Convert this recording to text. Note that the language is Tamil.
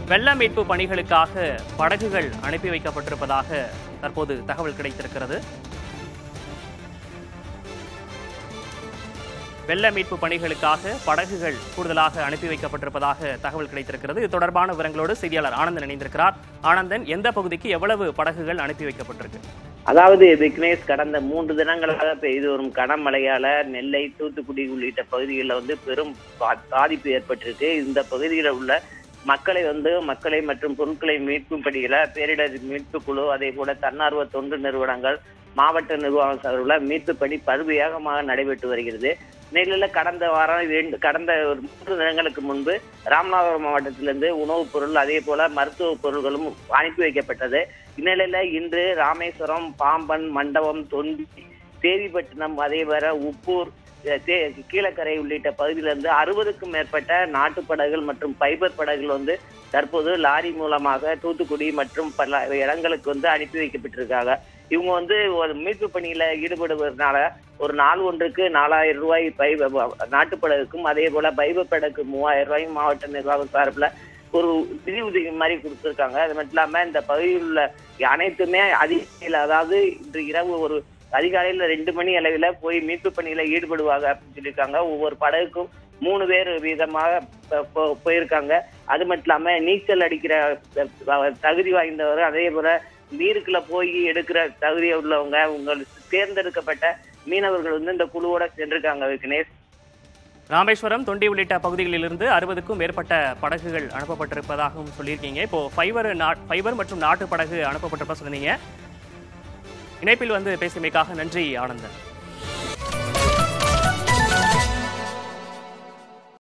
வெள்ள மீட்பு பணிகளுக்காக படகுகள் அனுப்பி வைக்கப்பட்டிருப்பதாக தற்போது தகவல் கிடைத்திருக்கிறது வெள்ள மீட்பு பணிகளுக்காக படகுகள் கூடுதலாக அனுப்பி வைக்கப்பட்டிருப்பதாக தகவல் கிடைத்திருக்கிறது இது தொடர்பான விவரங்களோடு செய்தியாளர் ஆனந்தன் இணைந்திருக்கிறார் ஆனந்தன் எந்த பகுதிக்கு எவ்வளவு படகுகள் அனுப்பி வைக்கப்பட்டிருக்கு அதாவது விக்னேஷ் கடந்த மூன்று தினங்களாக பெய்து வரும் கனமழையால நெல்லை தூத்துக்குடி உள்ளிட்ட பகுதிகளில் வந்து பெரும் பா- பாதிப்பு ஏற்பட்டிருக்கு இந்த பகுதியில் உள்ள மக்களை வந்து மக்களை மற்றும் பொருட்களை மீட்கும் பணியில பேரிடர் மீட்பு குழு அதே போல தன்னார்வ தொண்டு நிறுவனங்கள் மாவட்ட நிர்வாகம் சார்பில் மீட்பு பணி பருவேகமாக நடைபெற்று வருகிறது நெல்லில் கடந்த வாரம் இரண்டு கடந்த ஒரு மூன்று தினங்களுக்கு முன்பு ராமநாதபுரம் மாவட்டத்திலிருந்து உணவுப் பொருள் அதே போல மருத்துவ பொருட்களும் அனுப்பி வைக்கப்பட்டது இந்நிலையில இன்று ராமேஸ்வரம் பாம்பன் மண்டபம் தொண்டி தேவிப்பட்டினம் அதே வர உப்பூர் அஹ், தே- கீழக்கரை உள்ளிட்ட பகுதியிலிருந்து அறுபதுக்கும் மேற்பட்ட நாட்டு படகுகள் மற்றும் ஃபைபர் படகுகள் வந்து தற்போது லாரி மூலமாக தூத்துக்குடி மற்றும் பல இடங்களுக்கு வந்து அனுப்பி வைக்கப்பட்டிருக்காங்க இவங்க வந்து ஒரு மீட்பு பணியில ஈடுபடுவதனால ஒரு நாள் ஒன்றுக்கு நாலாயிரம் ரூபாய் பை நாட்டு படகுக்கும் அதே போல பைபர் படகுக்கு மூவாயிரம் ரூபாயும் மாவட்ட நிர்வாகம் சார்பில் ஒரு நிதி உதவி மாதிரி கொடுத்துருக்காங்க அது மட்டும் இல்லாம இந்த பகுதியில் உள்ள அனைத்துமே அதிகாலையில் அதாவது இன்று இரவு ஒரு அதிகாலையில ரெண்டு மணி அளவில் போய் மீட்பு பணியில ஈடுபடுவாங்க அப்படின்னு சொல்லியிருக்காங்க ஒவ்வொரு படகுக்கும் மூணு பேர் வீதமாக ப- போ- போயிருக்காங்க அது மட்டும் இல்லாம நீச்சல் அடிக்கிற அஹ், தகுதி வாய்ந்தவர் அதே போல நீருக்குள்ள போய் எடுக்கிற தகுதி உள்ளவங்க உங்கள் தேர்ந்தெடுக்கப்பட்ட மீனவர்கள் வந்து இந்த குழுவோட சென்றிருக்காங்க விக்னேஷ் ராமேஸ்வரம் தொண்டி உள்ளிட்ட பகுதிகளிலிருந்து அறுபதுக்கும் மேற்பட்ட படகுகள் அனுப்பப்பட்டிருப்பதாகவும் சொல்லியிருக்கீங்க இப்போ ஃபைபர் நா- ஃபைபர் மற்றும் நாட்டு படகு அனுப்பப்பட்டிருப்ப சொன்னீங்க இணைப்பில் வந்து பேசியமைக்காக நன்றி ஆனந்தன்